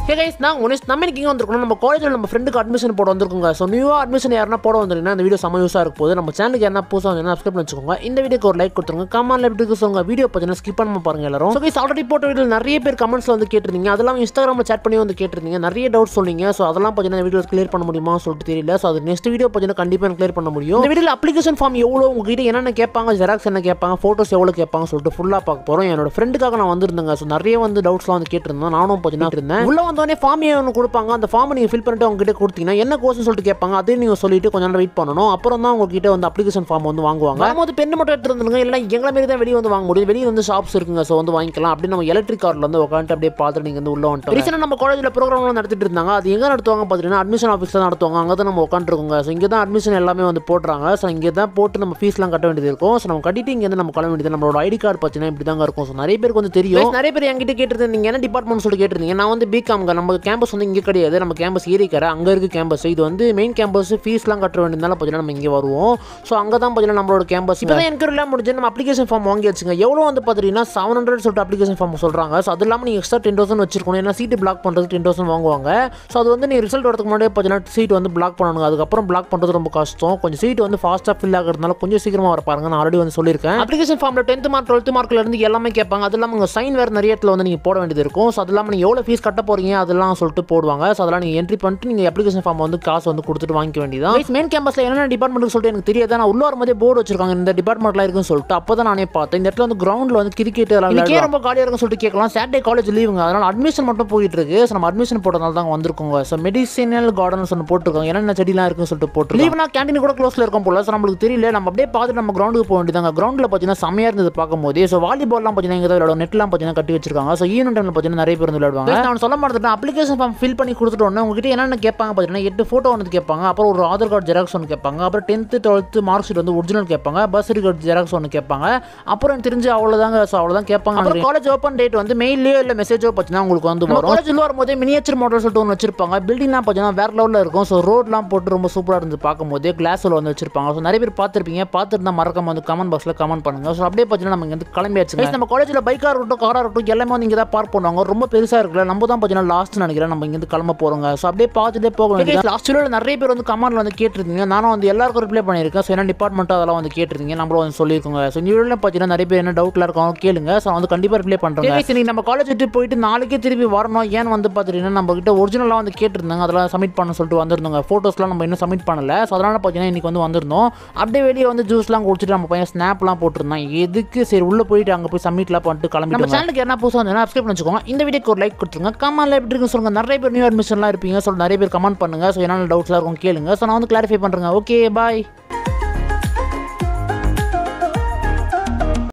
hey guys நான் உனஸ் நம்ம இன்னைக்கு இங்கே வந்திருக்கோம் நம்ம காலேஜில் நம்ம ஃப்ரெண்டுக்கு அட்மிஷன் போட வந்திருக்கோங்க ஸோ நியூவாக அட்மிஷன் யாருன்னா போட வந்திருந்தீங்கன்னா இந்த வீடியோ செம்ம யூஸாக இருக்கும் போது நம்ம சேனலுக்கு யாரா புதுசாக வந்து சப்ஸ்கிரைப் வச்சுக்கோங்க இந்த வீடியோக்கு ஒரு லைக் கொடுத்துருங்க கமெண்ட்ல எப்படி இருக்கு சொல்லுங்க வீடியோ பார்த்தீங்கன்னா ஸ்கிப் பண்ணாம பாருங்க எல்லாரும் ஸோ கைஸ் ஆல்ரெடி போட்ட வீடியோ நிறைய பேர் கமெண்ட்ஸ்ல வந்து கேட்டிருந்தீங்க அதெல்லாம் இன்ஸ்டாகிராமில் chat பண்ணி வந்து கேட்டிருந்தீங்க நிறைய டவுட் சொன்னீங்க ஸோ அதெல்லாம் பார்த்தீங்கன்னா வீடியோ கிளியர் பண்ண முடியுமா சொல்லிட்டு தெரியல ஸோ அது நெக்ஸ்ட் வீடியோ பார்த்தீங்கன்னா கண்டிப்பாக கிளியர் பண்ண முடியும் இந்த வீடியோவில் அப்ளிகேஷன் ஃபார்ம் எவ்வளோ உங்ககிட்ட என்னென்ன கேட்பாங்க ஜெராக்ஸ் என்ன கேட்பாங்க ஃபோட்டோஸ் எவ்வளோ கேட்பாங்க சொல்லிட்டு ஃபுல்லாக பார்க்க போகிறோம் என்னோட ஃப்ரெண்டுக்காக நான் வந்திருந்தேங்க ஸோ நிறைய வந்து டவுட்ஸ்லாம் வந்து கேட்டிருந்தேன் நானும் பார்த்தீங்கன்னா இருந்தேன் உள்ள வந்தோடனே ஃபார்ம் ஒன்று கொடுப்பாங்க அந்த ஃபார்மை நீங்கள் ஃபில் பண்ணிட்டு அவங்க கிட்ட கொடுத்தீங்கன்னா என்ன கோர்ஸ்னு சொல்லிட்டு கேட்பாங்க அதையும் நீங்கள் சொல்லிட்டு கொஞ்ச நேரம் வெயிட் பண்ணணும் அப்புறம் தான் உங்ககிட்ட வந்து அப்ளிகேஷன் ஃபார்ம் வந்து வாங்குவாங்க வரும்போது பெண்ணு மட்டும் எடுத்துருந்துங்க இல்லை எங்களை மாரி தான் வெளியே வந்து வாங்க முடியும் வெளியே வந்து ஷாப்ஸ் இருக்குங்க ஸோ வந்து வாங்கிக்கலாம் அப்படி நம்ம எலக்ட்ரிக் கார்ல வந்து உட்காந்துட்டு அப்படியே பார்த்துட்டு நீங்கள் வந்து உள்ள வந்துட்டோம் ரீசெண்டாக நம்ம காலேஜில் ப்ரோக்ராம்லாம் நடத்திட்டு இருந்தாங்க அது எங்கே நடத்துவாங்க பார்த்தீங்கன்னா அட்மிஷன் ஆஃபீஸில் தான் நடத்துவாங்க அங்கே தான் நம்ம உட்காந்துருக்கோங்க ஸோ இங்கே தான் அட்மிஷன் எல்லாமே வந்து போட்டுறாங்க ஸோ இங்கே தான் போட்டு நம்ம ஃபீஸ்லாம் கட்ட வேண்டியது இருக்கும் ஸோ நம்ம கட்டிட்டு இங்கே நம்ம கிளம்ப வேண்டியது நம்மளோட ஐடி கார்டு பார்த்தீங்கன்னா இப்படி தாங்க இருக்கும் ஸோ நிறைய பேருக்கு வந்து தெரியும் நிறைய பேர் என்கிட்ட கேட்டிருந்தீங்க என்ன டிபார்ட்மெண்ட் சொல்லிட்டு கேட்டிருந்தீங்க நான் வந்து பிகாம்ங்க நம்ம கேம்பஸ் வந்து இங்கே கிடையாது நம்ம கேம்பஸ் ஏரிக்கரை அங்கே இருக்குது கேம்பஸ் இது வந்து மெயின் கேம்பஸ் ஃபீஸ்லாம் கட்ட வேண்டியதுனால பார்த்தீங்கன்னா நம்ம இங்கே வருவோம் ஸோ அங்கே தான் பார்த்தீங்கன்னா நம்மளோட கேம்பஸ் இப்போ தான் என்கொயரிலாம் முடிஞ்சு நம்ம அப்ளிகேஷன் ஃபார்ம் வாங்கி வச்சுங்க எவ்வளோ வந்து பார்த்தீங்கன்னா செவன் ஹண்ட்ரட் சொல்லிட்டு அப்ளிகேஷன் ஃபார்ம் சொல்கிறாங்க ஸோ அது இல்லாமல் நீங்கள் எக்ஸ்ட்ரா டென் தௌசண்ட் வச்சிருக்கணும் ஏன்னா சீட்டு பிளாக் பண்ணுறது டென் தௌசண்ட் வாங்குவாங்க ஸோ அது வந்து நீ ரிசல்ட் வரதுக்கு முன்னாடியே பார்த்தீங்கன்னா சீட் வந்து பிளாக் பண்ணணும் அதுக்கப்புறம் பிளாக் பண்ணுறது ரொம்ப கஷ்டம் கொஞ்சம் சீட் வந்து ஃபாஸ்ட்டாக ஃபில் ஆகிறதுனால கொஞ்சம் சீக்கிரமாக வர பாருங்க நான் ஆல்ரெடி வந்து சொல்லியிருக்கேன் அப்ளிகேஷன் ஃபார்மில் டென்த் மார்க் டுவெல்த் மார்க்ல இருந்து எல்லாமே கேட்பாங்க அது இல்லாமல் உங்கள் சைன் வேறு நிறைய இடத்துல வந்து நீங்கள் போட வேண்டியது இருக்கும் ஸோ அது இல்லாமல் நீங்கள் எவ்வளோ ஃபீஸ் கட்ட போறீங்க அதெல்லாம் சொல்லிட்டு போடுவாங்க ஸோ அதெல்லாம் நீங்கள் என்ட்ரி பண்ணிட்டு நீங்கள் அப்ளிகேஷன் ஃபார்ம் வந்து காசு வந்து கொடுத்துட்டு வாங்கிக்க வேண்டியதான் மெயின் கேம்பஸில் என்னென்ன டிபார்ட்மெண்ட் சொல்லிட்டு எனக்கு தெரியாது நான் உள்ள வரும்போதே போர்டு வச்சிருக்காங்க இந்த டிபார்ட்மெண்ட்லாம் இருக்குன்னு சொல்லிட்டு அப்போ தான் நானே பார்த்தேன் இந்த இடத்துல வந்து கிரவுண்டில் வந்து கிரிக்கெட் இன்னைக்கே ரொம்ப காலியாக இருக்குன்னு சொல்லிட்டு கேட்கலாம் சாட்டர்டே காலேஜ் லீவுங்க அதனால் அட்மிஷன் மட்டும் போயிட்டு இருக்கு ஸோ நம்ம அட்மிஷன் போட்டதால தான் வந்திருக்கோங்க ஸோ மெடிசினல் கார்டன் சொல்லி போட்டிருக்காங்க என்னென்ன செடிலாம் இருக்குன்னு சொல்லிட்டு போட்டு லீவ்னா கேண்டீன் கூட க்ளோஸில் இருக்கும் போல ஸோ நம்மளுக்கு தெரியல நம்ம அப்படியே பார்த்துட்டு நம்ம கிரவுண்டுக்கு போக வேண்டியதாங்க கிரவுண்டில் பார்த்தீங்கன்னா செம்மையாக இருந்தது பார்க்கும்போது ஸோ வாலிபால்லாம் பார்த்தீங்கன்னா இங்கே விளையாடும் நெட்லாம் பார்த்தீங்கன்னா கட்டி வச்சிருக்காங்க ஸோ ஈவெண்ட் டைமில் பார்த்தீங்கன்னா நிறைய பேர் வந்து விளையாடுவாங்க நான் சொல்ல மாட்டேன் அப்ளிகேஷன் ஃபார்ம் ஃபில் பண்ணி கொடுத்துட்டு உடனே உங்ககிட்ட என்னென்ன கேட்பாங்க பார்த்தீங்கன்னா எட்டு ஃபோட்டோ வந்து கேட்பாங்க அப்புறம் ஒரு ஆதார் கார்டு ஜெராக்ஸ் ஒன்று கேட்பாங்க அப்புறம் டென்த்து டுவெல்த்து மார்க் ஷீட் வந்து ஒரிஜினல் கேட்பாங்க பஸ் கார்டு ஜெராக்ஸ் ஒன்று கேட்பாங்க அப்புறம் எனக்கு தெரிஞ்சு அவ்வளோதாங்க ஸோ அவ்வளோதான் கேட்பாங்க அப்புறம் காலேஜ் ஓப்பன் டேட் வந்து மெயிலையோ இல்லை மெசேஜோ பார்த்தீங்கன்னா உங்களுக்கு வந்து வரும் காலேஜில் வரும்போது மினியேச்சர் மாடல் சொல்லிட்டு ஒன்று வச்சிருப்பாங்க பில்டிங்லாம் பார்த்தீங்கன்னா வேற லெவலில் இருக்கும் ஸோ ரோட்லாம் போட்டு ரொம்ப சூப்பராக இருந்து பார்க்கும்போது கிளாஸில் வந்து வச்சிருப்பாங்க ஸோ நிறைய பேர் பார்த்துருப்பீங்க பார்த்துருந்தா மறக்காம வந்து கமெண்ட் பாக்ஸில் கமெண்ட் பண்ணுங்க ஸோ அப்படியே பார்த்தீங்கன்னா நம்ம இங்க வந்து கிளம்பியாச்சு Guys, நம்ம காலேஜில் பைக்காக இருக்கட்டும் காராக இருக்கட்டும் எல்லாமே வந்து இங்கே தான் பார்க் பண்ணுவாங்க ரொம்ப பெருசாக இருக்குல்ல நம்ம தான் பார்த்தீங்கன்னா லாஸ்ட் நினைக்கிறேன் நம்ம இங்கேருந்து கிளம்ப போகிறோங்க ஸோ அப்படியே பார்த்துட்டே போக வேண்டியது லாஸ்ட் நிறைய பேர் வந்து கமெண்ட்ல வந்து கேட்டிருந்தீங்க நானும் வந்து எல்லாருக்கும் ரிப்ளை பண்ணியிருக்கேன் ஸோ என்ன டிபார்ட்மெண்ட் அதெல்லாம் வந்து கேட்டிருந்தீங்க நம்மளும் வந்து சொல்லியிருக்கோங்க ஸோ இந்த வீடியோவில் பார்த்தீங்கன்னா நிறைய பேர் என்ன டவுட்ல இருக்காங்க கேளுங்க ஸோ வந்து கண்டிப்பாக ரிப்ளை பண்ணுறேன் சரி நம்ம காலேஜ் விட்டு போயிட்டு நாளைக்கே திருப்பி வரணும் ஏன் வந்து பார்த்தீங்கன்னா நம்ம கிட்ட ஒரிஜினலாக வந்து கேட்டிருந்தாங்க அதெல்லாம் சப்மிட் பண்ண சொல்லிட்டு வந்திருந்தோங்க ஃபோட்டோஸ்லாம் நம்ம இன்னும் சப்மிட் பண்ணல ஸோ அதனால் பார்த்தீங்கன்னா இன்னைக்கு வந்து வந்திருந்தோம் அப்படியே வெளியே வந்து ஜூஸ்லாம் குடிச்சிட்டு நம்ம பையன் ஸ்னாப்லாம் போட்டிருந்தான் எதுக்கு சரி உள்ளே போயிட்டு அங்கே போய் சப்மிட்லாம் பண்ணிட்டு கிளம்பி நம்ம சேனலுக்கு என்ன புதுசாக வந்து சப்ஸ்கிரைப் பண்ணிச்சுக்கோங்க இந்த வீடியோக்கு ஒரு லைக் கொடுத்துருங்க கமெண்ட்ல எப்படி இருக்குன்னு சொல்லுங்க நிறைய பேர் நியூ அட்மிஷன்லாம் இருப்பீங்க ஸோ நிறைய பேர் கமெண்ட் பண்ணுங்க ஸோ என்னென்ன டவுட்ஸ்லாம் இருக்கும் கேளுங்க ஸோ நான் வந்து கிளாரிஃபை பண்ணுறேங்க ஓகே பாய்